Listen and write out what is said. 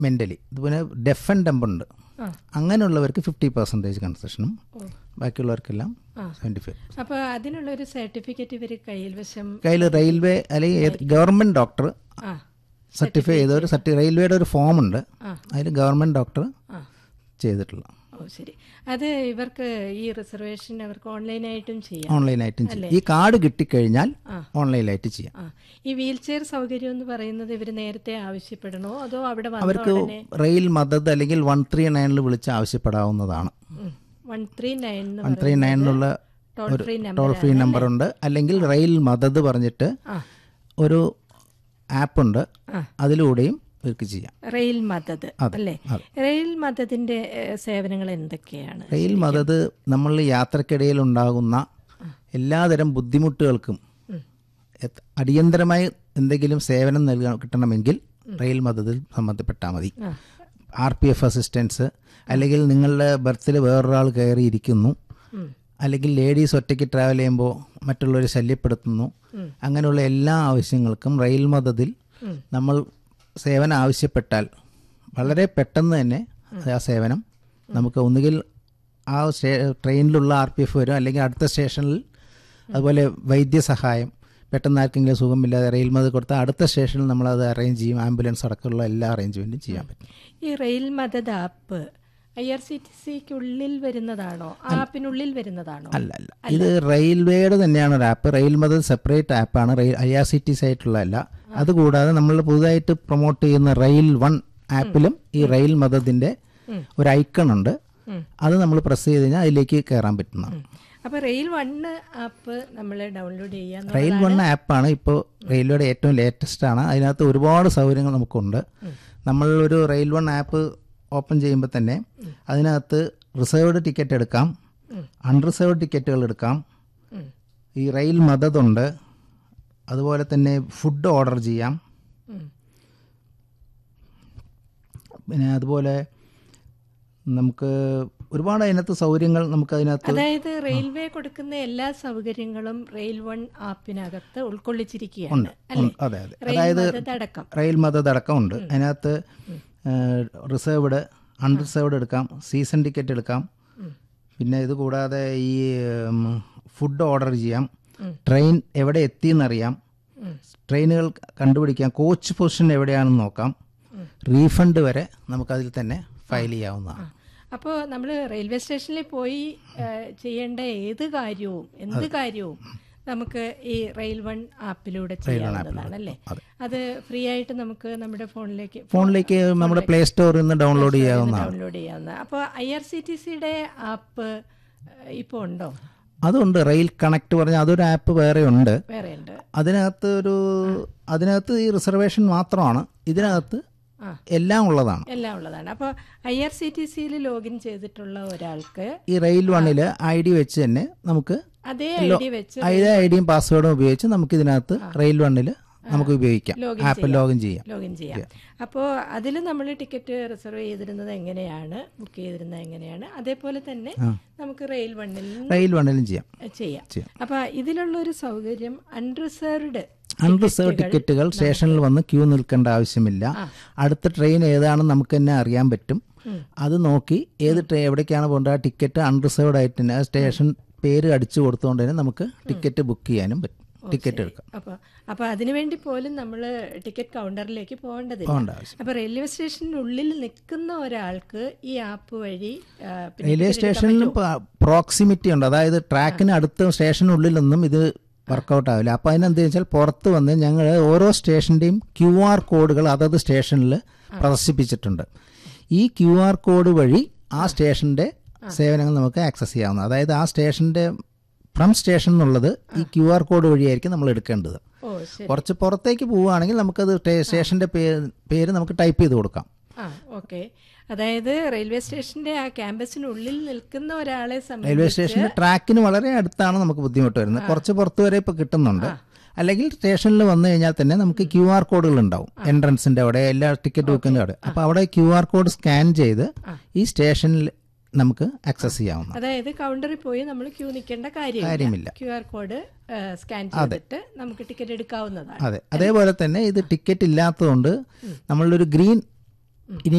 Mentally ഇതുപോലെ def and dumb ഉണ്ട് ആ. അങ്ങനെയുള്ളവർക്ക് ഫിഫ്റ്റി പെർസെൻറ്റേജ് കൺസെഷനും ഓ. ബാക്കിയുള്ളവർക്കെല്ലാം ആ. സെവൻറ്റി ഫൈവ് അപ്പോൾ അതിനുള്ള ഒരു സർട്ടിഫിക്കറ്റ് ഇവർ കയ്യിൽ വശം കയ്യിൽ റെയിൽവേ അല്ലെങ്കിൽ ഗവൺമെൻറ് ഡോക്ടർ ആ സർട്ടിഫൈ ചെയ്ത ഒരു സർട്ടി റെയിൽവേയുടെ ഒരു ഫോം ഉണ്ട് ആ. അതിൽ ഗവൺമെൻറ് ഡോക്ടർ ആ ചെയ്തിട്ടുള്ള ഓ ശരി അത് ഇവർക്ക് ഈ റിസർവേഷൻ അവർക്ക് ഓൺലൈനായിട്ടും ചെയ്യാം ഓൺലൈനായിട്ടും ചെയ്യാം ഈ കാർഡ് കിട്ടിക്കഴിഞ്ഞാൽ ആ. ഓൺലൈനായിട്ട് ചെയ്യാം ആ ഈ വീൽ ചെയർ സൗകര്യം എന്ന് പറയുന്നത് ഇവർ നേരത്തെ ആവശ്യപ്പെടണോ അതോ അവിടെ വന്ന അവർക്ക് ഉടനെ റെയിൽ മദത് അല്ലെങ്കിൽ വൺ ത്രീ നയനിൽ വിളിച്ച് ആവശ്യപ്പെടാവുന്നതാണ് one three nine one three നയനിലുള്ള ടോൾ ഒരു ഫ്രീ ടോൾ ഫ്രീ നമ്പർ ഉണ്ട് അല്ലെങ്കിൽ റെയിൽ മദത് പറഞ്ഞിട്ട് ആ ഒരു ആപ്പുണ്ട് ആ. അതിലൂടെയും ഇവർക്ക് ചെയ്യാം റെയിൽ മദത് അതെ, അല്ലേ അതെ. റെയിൽ മദതിന്റെ ഏഹ്, സേവനങ്ങൾ എന്തൊക്കെയാണ് റെയിൽ മദത് നമ്മൾ യാത്രക്കിടയിൽ ഉണ്ടാകുന്ന എല്ലാതരം ബുദ്ധിമുട്ടുകൾക്കും എത്- അടിയന്തരമായി എന്തെങ്കിലും സേവനം നൽകാൻ കിട്ടണമെങ്കിൽ റെയിൽ മദതിൽ സംബന്ധപ്പെട്ടാൽ മതി ആ. ആർ പി എഫ് അസിസ്റ്റൻസ് അല്ലെങ്കിൽ നിങ്ങളുടെ ബർത്തിൽ വേറൊരാൾ കയറിയിരിക്കുന്നു ഉം. അല്ലെങ്കിൽ ലേഡീസ് ഒറ്റയ്ക്ക് ട്രാവൽ ചെയ്യുമ്പോൾ മറ്റുള്ളവരെ ശല്യപ്പെടുത്തുന്നു അങ്ങനെയുള്ള എല്ലാ ആവശ്യങ്ങൾക്കും റെയിൽ മദതിൽ നമ്മൾ സേവനം ആവശ്യപ്പെട്ടാൽ വളരെ പെട്ടെന്ന് തന്നെ ആ സേവനം നമുക്ക് ഒന്നുകിൽ ആ സ്റ്റേ ട്രെയിനിലുള്ള ആർ പി എഫ് വരും അല്ലെങ്കിൽ അടുത്ത സ്റ്റേഷനിൽ അതുപോലെ വൈദ്യസഹായം പെട്ടെന്ന് ആർക്കെങ്കിലും സുഖമില്ലാതെ റെയിൽ മത് കൊടുത്താൽ അടുത്ത സ്റ്റേഷനിൽ നമ്മളത് അറേഞ്ച് ചെയ്യും ആംബുലൻസ് അടക്കമുള്ള എല്ലാ അറേഞ്ച്മെൻറ്റും ചെയ്യാൻ പറ്റും ഈ rail Madad app I R C T സിക്കുള്ളിൽ വരുന്നതാണോ ആപ്പിനുള്ളിൽ വരുന്നതാണോ അല്ല അല്ല ഇത് റെയിൽവേയുടെ തന്നെയാണ് ഒരു ആപ്പ് റെയിൽ മദത് സെപ്പറേറ്റ് ആപ്പാണ് rail I R C T C ആയിട്ടുള്ളതല്ല അതുകൂടാതെ നമ്മൾ പുതുതായിട്ട് പ്രൊമോട്ട് ചെയ്യുന്ന റെയിൽ വൺ ആപ്പിലും ഈ റെയിൽ മദതിൻ്റെ ഒരു ഐക്കൺ ഉണ്ട് അത് നമ്മൾ പ്രസ് ചെയ്ത് കഴിഞ്ഞാൽ അതിലേക്ക് കയറാൻ പറ്റുന്നതാണ് അപ്പൊ റെയിൽ വണ്ണ് ആപ്പ് നമ്മൾ ഡൗൺലോഡ് ചെയ്യാൻ റെയിൽ വൺ ആപ്പാണ് ഇപ്പോൾ റെയിൽവേയുടെ ഏറ്റവും ലേറ്റസ്റ്റ് ആണ് അതിനകത്ത് ഒരുപാട് സൗകര്യങ്ങൾ നമുക്കുണ്ട് നമ്മൾ ഒരു റെയിൽ വൺ ആപ്പ് ഓപ്പൺ ചെയ്യുമ്പോൾ തന്നെ അതിനകത്ത് റിസർവ്ഡ് ടിക്കറ്റ് എടുക്കാം അൺറിസർവ്ഡ് ടിക്കറ്റുകൾ എടുക്കാം ഈ റെയിൽ മദതുണ്ട് അതുപോലെ തന്നെ ഫുഡ് ഓർഡർ ചെയ്യാം ഉം. പിന്നെ അതുപോലെ നമുക്ക് ഒരുപാട് അതിനകത്ത് സൗകര്യങ്ങൾ നമുക്ക് അതിനകത്ത് അതായത് റെയിൽവേ കൊടുക്കുന്ന എല്ലാ സൗകര്യങ്ങളും റെയിൽ വൺ ആപ്പിനകത്ത് ഉൾക്കൊള്ളിച്ചിരിക്കുകയാണ് അല്ലേ ഉണ്ട്. അതെ അതെ റെയിൽ അതായത് മദത് അടക്കം റെയിൽ മദത് അടക്കമുണ്ട് അതിനകത്ത് റിസർവ്ഡ് അൺറിസർവ്ഡ് എടുക്കാം സീസൺ ടിക്കറ്റ് എടുക്കാം പിന്നെ ഇത് കൂടാതെ ഈ ഫുഡ് ഓർഡർ ചെയ്യാം ട്രെയിൻ എവിടെ എത്തിയെന്നറിയാം ട്രെയിനുകൾ കണ്ടുപിടിക്കാം കോച്ച് പൊസിഷൻ എവിടെയാണെന്ന് നോക്കാം റീഫണ്ട് വരെ നമുക്കതിൽ തന്നെ ഫയൽ ചെയ്യാവുന്നതാണ് അപ്പോൾ നമ്മൾ റെയിൽവേ സ്റ്റേഷനിൽ പോയി ആ, ചെയ്യേണ്ട ഏത് കാര്യവും എന്ത് കാര്യവും നമുക്ക് ഈ റെയിൽ വൺ ആപ്പിലൂടെ ചെയ്യാവുന്നതാണ് അല്ലേ അത് ഫ്രീ ആയിട്ട് നമുക്ക് നമ്മുടെ ഫോണിലേക്ക് ഫോണിലേക്ക് നമ്മുടെ പ്ലേ സ്റ്റോറിൽ നിന്ന് ഡൗൺലോഡ് ചെയ്യാവുന്നതാണ് ഡൗൺലോഡ് ചെയ്യാവുന്ന അപ്പോൾ ഐ ആർ സി ടി സിയുടെ ആപ്പ് ഇപ്പോൾ ഉണ്ടോ അതുണ്ട് റെയിൽ കണക്ട് പറഞ്ഞ അതൊരു ആപ്പ് വേറെ ഉണ്ട് വേറെ ഉണ്ട് അതിനകത്ത് ഒരു അതിനകത്ത് ഈ റിസർവേഷൻ മാത്രമാണ് ഇതിനകത്ത് ആ. എല്ലാം ഉള്ളതാണ് എല്ലാം ഉള്ളതാണ് അപ്പോൾ ഐ ആർ സി ടി സിയിൽ ലോഗിൻ ചെയ്തിട്ടുള്ള ഒരാൾക്ക് ഈ റെയിൽ വണ്ണിൽ ഐ ഡി വെച്ച് തന്നെ നമുക്ക് അതേ ഐ ഡി വെച്ച് അതേ ഐ ഡിയും പാസ്വേഡും ഉപയോഗിച്ച് നമുക്ക് ഇതിനകത്ത് റെയിൽ വണ്ണിൽ നമുക്ക് ഉപയോഗിക്കാം ലോഗിൻ ആപ്പ് ലോഗിൻ ചെയ്യാം ലോഗിൻ ചെയ്യാം അപ്പോൾ അതിൽ നമ്മൾ ടിക്കറ്റ് റിസർവ് ചെയ്തിരുന്നത് എങ്ങനെയാണ് ബുക്ക് ചെയ്തിരുന്നത് എങ്ങനെയാണ് അതേപോലെ തന്നെ നമുക്ക് റെയിൽ വണ്ണിൽ റെയിൽ വണ്ണിലും ചെയ്യാം ചെയ്യാം ചെയ്യാം. അപ്പോൾ ഇതിലുള്ള ഒരു സൗകര്യം അൺറിസർവ്ഡ് അൺറിസർവ് ടിക്കറ്റുകൾ സ്റ്റേഷനിൽ വന്ന് ക്യൂ നിൽക്കേണ്ട ആവശ്യമില്ല അടുത്ത ട്രെയിൻ ഏതാണെന്ന് നമുക്ക് തന്നെ അറിയാൻ പറ്റും അത് നോക്കി ഏത് ട്രെയിൻ എവിടേക്കാണ് പോകേണ്ടത് ആ ടിക്കറ്റ് അൺറിസർവ്ഡ് ആയിട്ട് തന്നെ ആ സ്റ്റേഷൻ പേര് അടിച്ചു കൊടുത്തുകൊണ്ട് തന്നെ നമുക്ക് ടിക്കറ്റ് ബുക്ക് ചെയ്യാനും പറ്റും ടിക്കറ്റ് എടുക്കാം അപ്പോൾ അപ്പോൾ അതിനുവേണ്ടി പോലും നമ്മൾ ടിക്കറ്റ് കൗണ്ടറിലേക്ക് പോകേണ്ടതില്ല പോകേണ്ട ആവശ്യം അപ്പോൾ റെയിൽവേ സ്റ്റേഷനുള്ളിൽ നിൽക്കുന്ന ഒരാൾക്ക് ഈ ആപ്പ് വഴി ആ, പിന്നെ റെയിൽവേ സ്റ്റേഷനിൽ പ്രോക്സിമിറ്റി ഉണ്ട് അതായത് ട്രാക്കിന് അടുത്ത സ്റ്റേഷനുള്ളിലൊന്നും ഇത് വർക്കൗട്ട് ആവില്ല അപ്പോൾ അതിനെന്താ വെച്ചാൽ പുറത്ത് വന്ന് ഞങ്ങൾ ഓരോ സ്റ്റേഷൻ്റെയും ക്യു ആർ കോഡുകൾ അതത് സ്റ്റേഷനിൽ പ്രദർശിപ്പിച്ചിട്ടുണ്ട് ഈ ക്യു ആർ കോഡ് വഴി ആ സ്റ്റേഷൻ്റെ സേവനങ്ങൾ നമുക്ക് ആക്സസ് ചെയ്യാവുന്നത് അതായത് ആ സ്റ്റേഷൻ്റെ ഫ്രം സ്റ്റേഷൻ എന്നുള്ളത് ഈ ക്യു ആർ കോഡ് വഴിയായിരിക്കും നമ്മൾ എടുക്കേണ്ടത് ഓ ശരി കുറച്ച് പുറത്തേക്ക് പോവുകയാണെങ്കിൽ നമുക്കത് സ്റ്റേ- സ്റ്റേഷൻ്റെ പേര് പേര് നമുക്ക് ടൈപ്പ് ചെയ്ത് കൊടുക്കാം ആ ഓക്കെ അതായത് റെയിൽവേ സ്റ്റേഷന്റെ ആ ക്യാമ്പസിനുള്ളിൽ നിൽക്കുന്ന ഒരാളെ റെയിൽവേ സംബന്ധിച്ച് സ്റ്റേഷന്റെ ട്രാക്കിന് വളരെ അടുത്താണ് നമുക്ക് ബുദ്ധിമുട്ട് വരുന്നത് കുറച്ച് പുറത്ത് വരെ ഇപ്പോൾ കിട്ടുന്നുണ്ട് അല്ലെങ്കിൽ സ്റ്റേഷനിൽ വന്നു കഴിഞ്ഞാൽ തന്നെ നമുക്ക് ക്യു ആർ കോഡുകൾ ഉണ്ടാവും എൻട്രൻസിന്റെ അവിടെ എല്ലാ ടിക്കറ്റ് ബുക്കിന്റെ അവിടെ അപ്പോൾ അവിടെ ക്യു ആർ കോഡ് സ്കാൻ ചെയ്ത് ഈ സ്റ്റേഷനിൽ നമുക്ക് ആക്സസ് ചെയ്യാവുന്ന അതായത് കൗണ്ടറിൽ പോയി നമ്മൾ ക്യൂ നിൽക്കേണ്ട കാര്യമില്ല കാര്യമില്ല. ക്യു ആർ കോഡ് സ്കാൻ ചെയ്തിട്ട് നമുക്ക് ടിക്കറ്റ് എടുക്കാവുന്നതാണ് അതെ അതേപോലെ തന്നെ ഇത് ടിക്കറ്റ് ഇല്ലാത്തതുകൊണ്ട് നമ്മളൊരു ഗ്രീൻ ഇനി